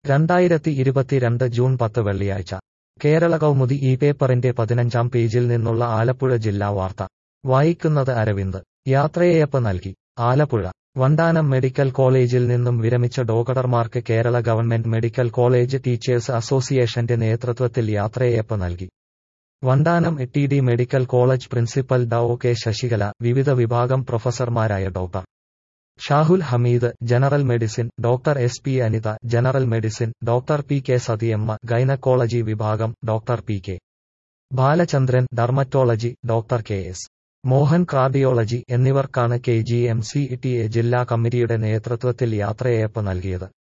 രണ്ടായിരത്തി ഇരുപത്തിരണ്ട് ജൂൺ പത്ത് വെള്ളിയാഴ്ച കേരള കൗമുദി ഈ പേപ്പറിന്റെ പതിനഞ്ചാം പേജിൽ നിന്നുള്ള ആലപ്പുഴ ജില്ലാ വാർത്ത വായിക്കുന്നത് അരവിന്ദ് യാത്രയയപ്പ് നൽകി ആലപ്പുഴ വണ്ടാനം മെഡിക്കൽ കോളേജിൽ നിന്നും വിരമിച്ച ഡോക്ടർമാർക്ക് Kerala government medical college teachers അസോസിയേഷന്റെ നേതൃത്വത്തിൽ യാത്രയയപ്പ് നൽകി Vandanam T D medical college principal Dr K Sasikala വിവിധ വിഭാഗം പ്രൊഫസർമാരായ doctor Shahul Hameed general medicine doctor S P Anitha general medicine doctor P K Sathiyamma gynaecology വിഭാഗം doctor P K Balachandran dermatology doctor K S Mohan cardiology എന്നിവർക്കാണ് K G M C T A ജില്ലാ കമ്മിറ്റിയുടെ നേതൃത്വത്തിൽ യാത്രയയപ്പ് നൽകിയത്